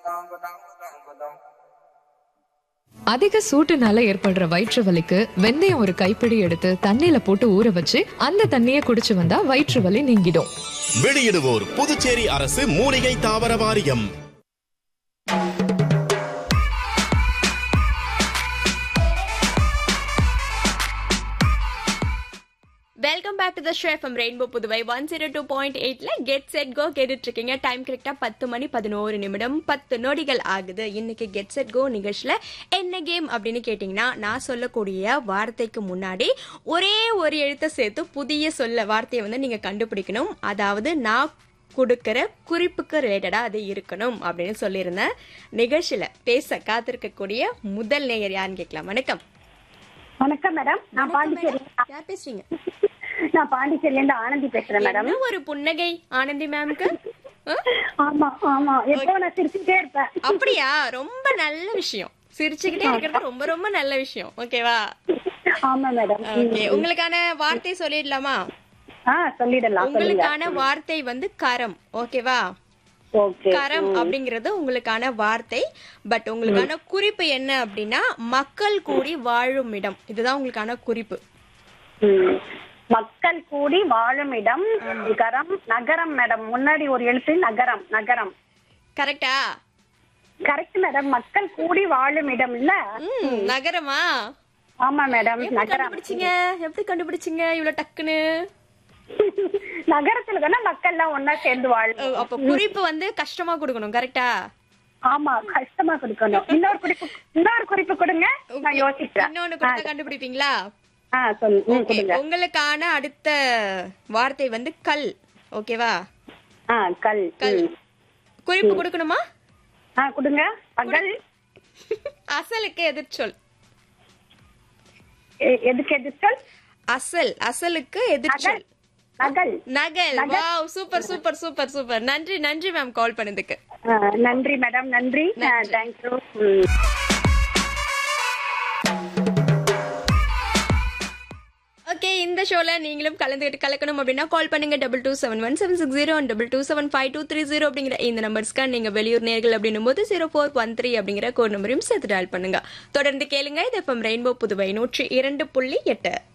அதிக சூட்டுனால ஏற்படுற வயிற்று வலிக்கு வெந்தயம் ஒரு கைப்பிடி எடுத்து தண்ணியில போட்டு ஊற வச்சு அந்த தண்ணியை குடிச்சு வந்தா வயிற்று வலி நீங்கிடும் வெளியிடுவோர் புதுச்சேரி அரசு மூலிகை தாவர வாரியம் welcome back to the show FM rainbow Puduvai one zero two point எயிட்ல கெட் செட் கோ கேட்டுட்டு இருக்கீங்க டைம் கரெக்டா பத்து மணி பதினோரு நிமிடம் பத்து நொடிகள் ஆகுது இன்னைக்கு கெட் செட் கோ நிகழ்ச்சியில என்ன கேம் அப்படின்னு கேட்டீங்கன்னா நான் சொல்லக்கூடிய வார்த்தைக்கு முன்னாடி ஒரே ஒரு எழுத்தை சேர்த்து புதிய சொல்ல வார்த்தையை வந்து நீங்க கண்டுபிடிக்கணும் அதாவது நான் கொடுக்கிற குறிப்புக்கு ரிலேட்டடா அது இருக்கணும் அப்படின்னு சொல்லியிருந்தேன் நிகழ்ச்சியில பேச காத்திருக்கக்கூடிய முதல் நேயர் யாருன்னு கேட்கலாம் வணக்கம் வணக்கம் மேடம் நான் பாண்டிச்சேரி யார் பேசுறீங்க நான் பாண்டிச்சேரில இருந்து ஆனந்தி பேசுறேன் மேடம் என்ன ஒரு புன்னகை ஆனந்தி மேம்க்கு ஆ? ஆமா ஆமா எப்போ நான் சிரிச்சுட்டே இருப்பேன் அப்படியா ரொம்ப நல்ல விஷயம் சிரிச்சுக்கிட்டே இருக்கிறது ரொம்ப ரொம்ப நல்ல விஷயம் ஓகேவா ஆமா மேடம் ஓகே உங்களுக்கான வார்த்தை சொல்லிடலாமா ஆ சொல்லிடலாம் சொல்லுங்க உங்களுக்கான வார்த்தை வந்து கரம் ஓகேவா ஓகே கரம் அப்படிங்கிறது உங்களுக்கான வார்த்தை பட் உங்களுக்கான குறிப்பு என்ன அப்படின்னா மக்கள் கூடி வாழும் இடம் இதுதான் உங்களுக்கான குறிப்பு ம். மக்கள் கூடி வாழும் இடம் கரம் நகரம் மேடம் முன்னாடி ஒரு எழுத்து நகரம் நகரம் கரெக்டா கரெக்ட் மேடம் மக்கள் கூடி வாழும் இடம் இல்ல ம் நகரமா ஆமா மேடம் எப்படி நகரம் கண்டுபிடிச்சீங்க எப்படி கண்டுபிடிச்சீங்க இவ்வளவு டக்குன்னு நகரத்துல தானே மக்கள் எல்லாம் ஒன்னா சேர்ந்து ஓ, வாழும் அப்ப குறிப்பு வந்து கஷ்டமா கொடுக்கணும் கரெக்டா ஆமா கஷ்டமா கொடுக்கணும் இன்னொரு குறிப்பு இன்னொரு குறிப்பு கொடுங்க நான் யோசிக்கிறேன் இன்னொன்னு கொடுத்தா கண்டுபிடிப்பீங்களா ஆ சொல்லு ம், ஓகே கொடுங்க உங்களுக்கான அடுத்த வார்த்தை வந்து கல் ஓகேவா ஆ கல் கல் ம். குறிப்பு கொடுக்கணுமா ஆ கொடுங்க பகல் அசலுக்கு எதிர்ச்சொல் எ- எதுக்கு எதிர்த்தல் அசல் அசலுக்கு எதிர்ச்சொல் நகல் நகல் wow super super super super நன்றி நன்றி மேம் கால் பண்ணதுக்கு ஆ, நன்றி மேடம் நன்றி தேங்க்யூ ஓகே இந்த ஷோல நீங்களும் கலந்துக்கிட்டு கலக்கணும் அப்படின்னா கால் பண்ணுங்க double two seven one seven six zero double two seven five two three zero அப்படிங்கிற இந்த நம்பர்ஸ்க்கு நீங்க வெளியூர் நேர்கள் அப்படின்னும் போது ஜீரோ ஃபோர் ஒன் த்ரீ அப்படிங்கிற கோட் நம்பரையும் சேர்த்து டயல் பண்ணுங்க தொடர்ந்து கேளுங்க இது எஃப்எம் ரெயின்போ புதுவை நூற்றி இரண்டு புள்ளி எட்டு